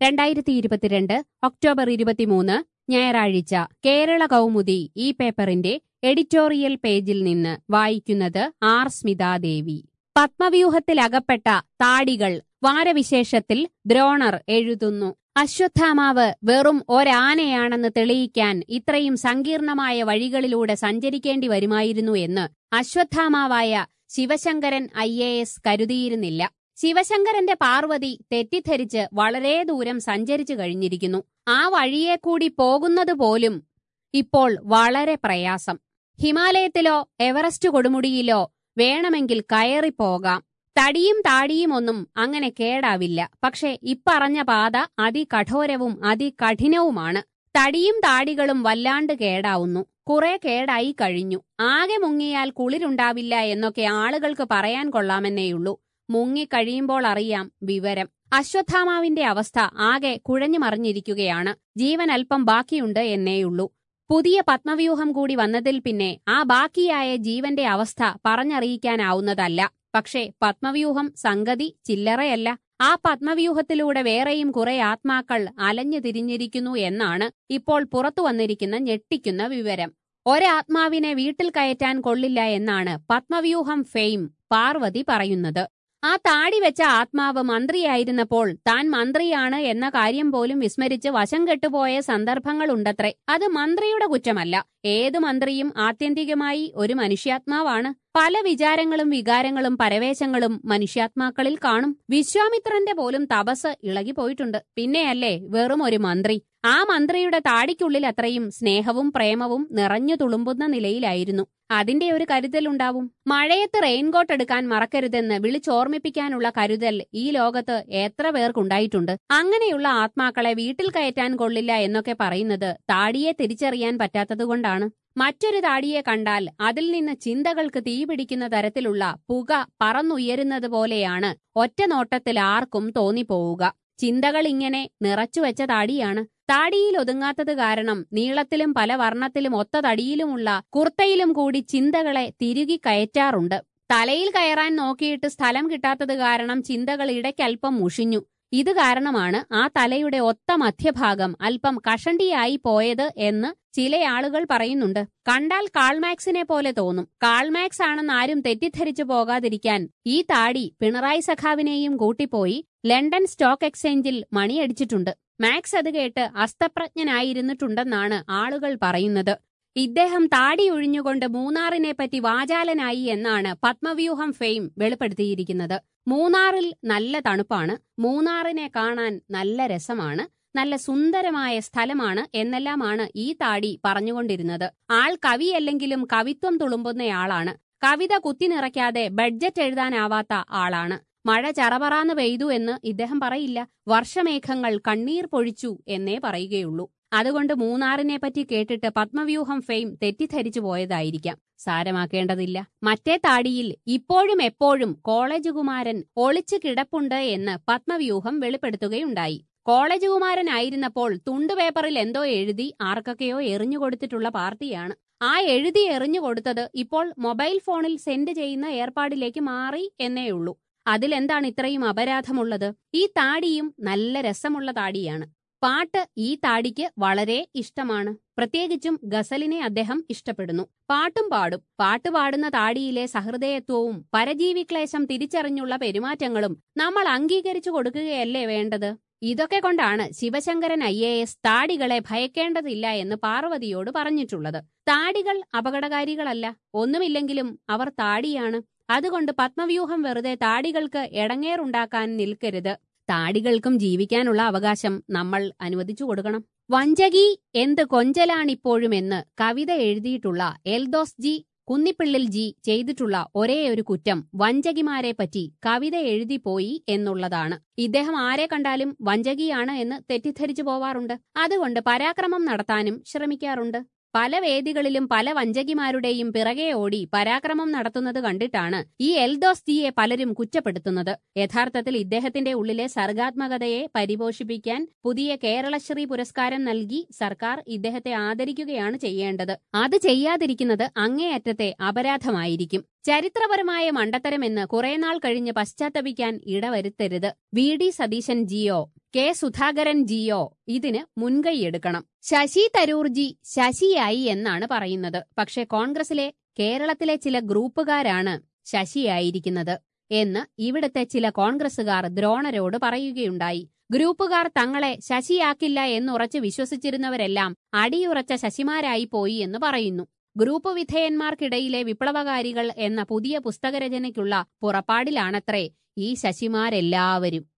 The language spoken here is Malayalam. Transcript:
രണ്ടായിരത്തി ഇരുപത്തിരണ്ട് ഒക്ടോബർ ഇരുപത്തിമൂന്ന് ഞായറാഴ്ച കേരള കൗമുദി ഈ പേപ്പറിന്റെ എഡിറ്റോറിയൽ പേജിൽ നിന്ന് വായിക്കുന്നത് ആർ സ്മിതാദേവി പത്മവ്യൂഹത്തിലകപ്പെട്ട താടികൾ വാരവിശേഷത്തിൽ ദ്രോണർ എഴുതുന്നു അശ്വത്ഥാമാവ് വെറും ഒരാനയാണെന്ന് തെളിയിക്കാൻ ഇത്രയും സങ്കീർണമായ വഴികളിലൂടെ സഞ്ചരിക്കേണ്ടി വരുമായിരുന്നു എന്ന് അശ്വത്ഥാമാവായ ശിവശങ്കരൻ ഐ എ എസ് കരുതിയിരുന്നില്ല ശിവശങ്കരന്റെ പാർവതി തെറ്റിദ്ധരിച്ച് വളരെ ദൂരം സഞ്ചരിച്ചു കഴിഞ്ഞിരിക്കുന്നു ആ വഴിയെ കൂടി പോകുന്നത് പോലും ഇപ്പോൾ വളരെ പ്രയാസം ഹിമാലയത്തിലോ എവറസ്റ്റ് കൊടുമുടിയിലോ വേണമെങ്കിൽ കയറിപ്പോകാം തടിയും താടിയും ഒന്നും അങ്ങനെ കേടാവില്ല പക്ഷെ ഇപ്പറഞ്ഞ പാത അതികഠോരവും അതികഠിനവുമാണ് തടിയും താടികളും വല്ലാണ്ട് കേടാവുന്നു കുറെ കേടായി കഴിഞ്ഞു ആകെ മുങ്ങിയാൽ കുളിരുണ്ടാവില്ല എന്നൊക്കെ ആളുകൾക്ക് പറയാൻ കൊള്ളാമെന്നേയുള്ളൂ മുങ്ങിക്കഴിയുമ്പോൾ അറിയാം വിവരം അശ്വത്ഥാമാവിന്റെ അവസ്ഥ ആകെ കുഴഞ്ഞു മറിഞ്ഞിരിക്കുകയാണ് ജീവൻ അല്പം ബാക്കിയുണ്ട് എന്നേയുള്ളൂ പുതിയ പത്മവ്യൂഹം കൂടി വന്നതിൽ പിന്നെ ആ ബാക്കിയായ ജീവന്റെ അവസ്ഥ പറഞ്ഞറിയിക്കാനാവുന്നതല്ല പക്ഷേ പത്മവ്യൂഹം സംഗതി ചില്ലറയല്ല ആ പത്മവ്യൂഹത്തിലൂടെ വേറെയും കുറെ ആത്മാക്കൾ അലഞ്ഞു തിരിഞ്ഞിരിക്കുന്നു എന്നാണ് ഇപ്പോൾ പുറത്തു വന്നിരിക്കുന്ന ഞെട്ടിക്കുന്ന വിവരം ഒരാത്മാവിനെ വീട്ടിൽ കയറ്റാൻ കൊള്ളില്ല എന്നാണ് പത്മവ്യൂഹം ഫെയിം പാർവതി പറയുന്നത് ആ താടി വെച്ച ആത്മാവ് മന്ത്രിയായിരുന്നപ്പോൾ താൻ മന്ത്രിയാണ് എന്ന കാര്യം പോലും വിസ്മരിച്ച് വശം കെട്ടുപോയ സന്ദർഭങ്ങളുണ്ടത്രേ അത് മന്ത്രിയുടെ കുറ്റമല്ല ഏതു മന്ത്രിയും ആത്യന്തികമായി ഒരു മനുഷ്യാത്മാവാണ് പല വിചാരങ്ങളും വികാരങ്ങളും പരവേശങ്ങളും മനുഷ്യാത്മാക്കളിൽ കാണും വിശ്വാമിത്രന്റെ പോലും തപസ് ഇളകിപ്പോയിട്ടുണ്ട് പിന്നെയല്ലേ വെറും ഒരു മന്ത്രി ആ മന്ത്രിയുടെ താടിക്കുള്ളിൽ അത്രയും സ്നേഹവും പ്രേമവും നിറഞ്ഞു തുളുമ്പുന്ന നിലയിലായിരുന്നു അതിന്റെ ഒരു കരുതലുണ്ടാവും മഴയത്ത് റെയിൻകോട്ട് എടുക്കാൻ മറക്കരുതെന്ന് വിളിച്ചോർമ്മിപ്പിക്കാനുള്ള കരുതൽ ഈ ലോകത്ത് എത്ര പേർക്കുണ്ടായിട്ടുണ്ട് അങ്ങനെയുള്ള ആത്മാക്കളെ വീട്ടിൽ കയറ്റാൻ കൊള്ളില്ല എന്നൊക്കെ പറയുന്നത് താടിയെ തിരിച്ചറിയാൻ പറ്റാത്തതുകൊണ്ടാണ് മറ്റൊരു താടിയെ കണ്ടാൽ അതിൽ നിന്ന് ചിന്തകൾക്ക് തീപിടിക്കുന്ന തരത്തിലുള്ള പുക പറന്നുയരുന്നത് പോലെയാണ് ഒറ്റ നോട്ടത്തിൽ ആർക്കും തോന്നിപ്പോവുക ചിന്തകൾ ഇങ്ങനെ നിറച്ചുവെച്ച താടിയാണ് താടിയിൽ ഒതുങ്ങാത്തത് കാരണം നീളത്തിലും പല വർണ്ണത്തിലും ഒത്ത തടിയിലുമുള്ള കുർത്തയിലും കൂടി ചിന്തകളെ തിരുകി കയറ്റാറുണ്ട് തലയിൽ കയറാൻ നോക്കിയിട്ട് സ്ഥലം കിട്ടാത്തത് കാരണം ചിന്തകൾ ഇടയ്ക്കൽപ്പം മുഷിഞ്ഞു ഇത് കാരണമാണ് ആ തലയുടെ ഒത്ത മധ്യഭാഗം അല്പം കഷണ്ടിയായി പോയത് എന്ന് ചില ആളുകൾ പറയുന്നുണ്ട് കണ്ടാൽ കാൾമാക്സിനെ പോലെ തോന്നും കാൾമാക്സ് ആണെന്ന് ആരും തെറ്റിദ്ധരിച്ചു പോകാതിരിക്കാൻ ഈ താടി പിണറായി സഖാവിനെയും കൂട്ടിപ്പോയി ലണ്ടൻ സ്റ്റോക്ക് എക്സ്ചേഞ്ചിൽ മണിയടിച്ചിട്ടുണ്ട് മാക്സ് അത് കേട്ട് അസ്തപ്രജ്ഞനായിരുന്നിട്ടുണ്ടെന്നാണ് ആളുകൾ പറയുന്നത് ഇദ്ദേഹം താടി ഒഴിഞ്ഞുകൊണ്ട് മൂന്നാറിനെ പറ്റി വാചാലനായി എന്നാണ് പത്മവ്യൂഹം ഫെയിം വെളിപ്പെടുത്തിയിരിക്കുന്നത് മൂന്നാറിൽ നല്ല തണുപ്പാണ് മൂന്നാറിനെ കാണാൻ നല്ല രസമാണ് നല്ല സുന്ദരമായ സ്ഥലമാണ് എന്നെല്ലാമാണ് ഈ താടി പറഞ്ഞുകൊണ്ടിരുന്നത് ആൾ കവിയല്ലെങ്കിലും കവിത്വം തുളുമ്പുന്നയാളാണ് കവിത കുത്തി നിറയ്ക്കാതെ ബഡ്ജറ്റ് എഴുതാനാവാത്ത ആളാണ് മഴ ചറപറാന്ന് പെയ്തു എന്ന് ഇദ്ദേഹം പറയില്ല വർഷമേഘങ്ങൾ കണ്ണീർ പൊഴിച്ചു എന്നേ പറയുകയുള്ളൂ അതുകൊണ്ട് മൂന്നാറിനെ പറ്റി കേട്ടിട്ട് പത്മവ്യൂഹം ഫെയിം തെറ്റിദ്ധരിച്ചു പോയതായിരിക്കാം സാരമാക്കേണ്ടതില്ല മറ്റേ താടിയിൽ ഇപ്പോഴും എപ്പോഴും കോളേജ് കുമാരൻ ഒളിച്ചു കിടപ്പുണ്ട് എന്ന് പത്മവ്യൂഹം വെളിപ്പെടുത്തുകയുണ്ടായി കോളേജ് കുമാരനായിരുന്നപ്പോൾ തുണ്ടുപേപ്പറിൽ എന്തോ എഴുതി ആർക്കൊക്കെയോ എറിഞ്ഞു കൊടുത്തിട്ടുള്ള പാർട്ടിയാണ് ആ എഴുതി എറിഞ്ഞു കൊടുത്തത് ഇപ്പോൾ മൊബൈൽ ഫോണിൽ സെൻഡ് ചെയ്യുന്ന ഏർപ്പാടിലേക്ക് മാറി എന്നേയുള്ളൂ അതിലെന്താണ് ഇത്രയും അപരാധമുള്ളത് ഈ താടിയും നല്ല രസമുള്ള താടിയാണ് പാട്ട് ഈ താടിക്ക് വളരെ ഇഷ്ടമാണ് പ്രത്യേകിച്ചും ഗസലിനെ അദ്ദേഹം ഇഷ്ടപ്പെടുന്നു പാട്ടും പാടും പാട്ട് പാടുന്ന താടിയിലെ സഹൃദയത്വവും പരജീവിക്ലേശം തിരിച്ചറിഞ്ഞുള്ള പെരുമാറ്റങ്ങളും നമ്മൾ അംഗീകരിച്ചു കൊടുക്കുകയല്ലേ വേണ്ടത് ഇതൊക്കെ കൊണ്ടാണ് ശിവശങ്കരൻ ഐ എ എസ് താടികളെ ഭയക്കേണ്ടതില്ല എന്ന് പാർവതിയോട് പറഞ്ഞിട്ടുള്ളത് താടികൾ അപകടകാരികളല്ല ഒന്നുമില്ലെങ്കിലും അവർ താടിയാണ് അതുകൊണ്ട് പത്മവ്യൂഹം വെറുതെ താടികൾക്ക് എടങ്ങേറുണ്ടാക്കാൻ നിൽക്കരുത് താടികൾക്കും ജീവിക്കാനുള്ള അവകാശം നമ്മൾ അനുവദിച്ചു കൊടുക്കണം വഞ്ചകി എന്ത് കൊഞ്ചലാണിപ്പോഴുമെന്ന് കവിത എഴുതിയിട്ടുള്ള എൽദോസ് ജി കുന്നിപ്പിള്ളിൽ ജി ചെയ്തിട്ടുള്ള ഒരേ ഒരു കുറ്റം വഞ്ചകിമാരെ പറ്റി കവിത എഴുതിപ്പോയി എന്നുള്ളതാണ് ഇദ്ദേഹം ആരെ കണ്ടാലും വഞ്ചകിയാണ് എന്ന് തെറ്റിദ്ധരിച്ചു പോവാറുണ്ട് അതുകൊണ്ട് പരാക്രമം നടത്താനും ശ്രമിക്കാറുണ്ട് പല വേദികളിലും പല വഞ്ചകിമാരുടെയും പിറകെ ഓടി പരാക്രമം നടത്തുന്നത് കണ്ടിട്ടാണ് ഈ എൽദോസ് ജിയെ പലരും കുറ്റപ്പെടുത്തുന്നത് യഥാർത്ഥത്തിൽ ഇദ്ദേഹത്തിന്റെ ഉള്ളിലെ സർഗാത്മകതയെ പരിപോഷിപ്പിക്കാൻ പുതിയ കേരളശ്രീ പുരസ്കാരം നൽകി സർക്കാർ ഇദ്ദേഹത്തെ ആദരിക്കുകയാണ് ചെയ്യേണ്ടത് അത് ചെയ്യാതിരിക്കുന്നത് അങ്ങേയറ്റത്തെ അപരാധമായിരിക്കും ചരിത്രപരമായ മണ്ടത്തരമെന്ന് കുറെ നാൾ കഴിഞ്ഞ് പശ്ചാത്തപിക്കാൻ ഇടവരുത്തരുത് വി ഡി സതീശൻ ജിയോ കെ സുധാകരൻ ജിയോ ഇതിന് മുൻകൈയെടുക്കണം ശശി തരൂർജി ശശിയായി എന്നാണ് പറയുന്നത് പക്ഷേ കോൺഗ്രസിലെ കേരളത്തിലെ ചില ഗ്രൂപ്പുകാരാണ് ശശിയായിരിക്കുന്നത് എന്ന് ഇവിടുത്തെ ചില കോൺഗ്രസുകാർ ദ്രോണരോട് പറയുകയുണ്ടായി ഗ്രൂപ്പുകാർ തങ്ങളെ ശശിയാക്കില്ല എന്നുറച്ച് വിശ്വസിച്ചിരുന്നവരെല്ലാം അടിയുറച്ച ശശിമാരായി പോയി എന്ന് പറയുന്നു ഗ്രൂപ്പ് വിധേയന്മാർക്കിടയിലെ വിപ്ലവകാരികൾ എന്ന പുതിയ പുസ്തകരചനയ്ക്കുള്ള പുറപ്പാടിലാണത്രേ ഈ ശശിമാരെല്ലാവരും